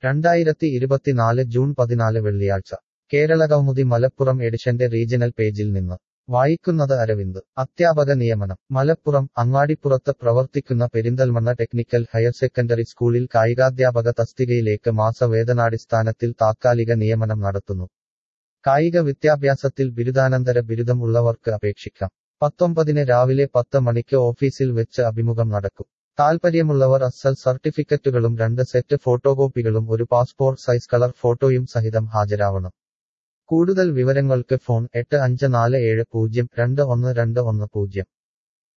രണ്ടായിരത്തി ഇരുപത്തിനാല് ജൂൺ പതിനാല് വെള്ളിയാഴ്ച കേരളകൗമുദി മലപ്പുറം എഡിഷന്റെ റീജിയണൽ പേജിൽ നിന്ന് വായിക്കുന്നത് അരവിന്ദ് അധ്യാപക നിയമനം മലപ്പുറം അങ്ങാടിപ്പുറത്ത് പ്രവർത്തിക്കുന്ന പെരിന്തൽമണ്ണ ടെക്നിക്കൽ ഹയർ സെക്കൻഡറി സ്കൂളിൽ കായികാധ്യാപക തസ്തികയിലേക്ക് മാസവേതനാടിസ്ഥാനത്തിൽ താത്കാലിക നിയമനം നടത്തുന്നു കായിക വിദ്യാഭ്യാസത്തിൽ ബിരുദാനന്തര ബിരുദം ഉള്ളവർക്ക് അപേക്ഷിക്കാം പത്തൊമ്പതിന് രാവിലെ പത്ത് മണിക്ക് ഓഫീസിൽ വെച്ച് അഭിമുഖം നടക്കും താൽപ്പര്യമുള്ളവർ അസൽ സർട്ടിഫിക്കറ്റുകളും രണ്ട് സെറ്റ് ഫോട്ടോകോപ്പികളും ഒരു പാസ്പോർട്ട് സൈസ് കളർ ഫോട്ടോയും സഹിതം ഹാജരാവണം കൂടുതൽ വിവരങ്ങൾക്ക് ഫോൺ എട്ട് അഞ്ച് നാല് ഏഴ് പൂജ്യം രണ്ട് ഒന്ന് രണ്ട് ഒന്ന് പൂജ്യം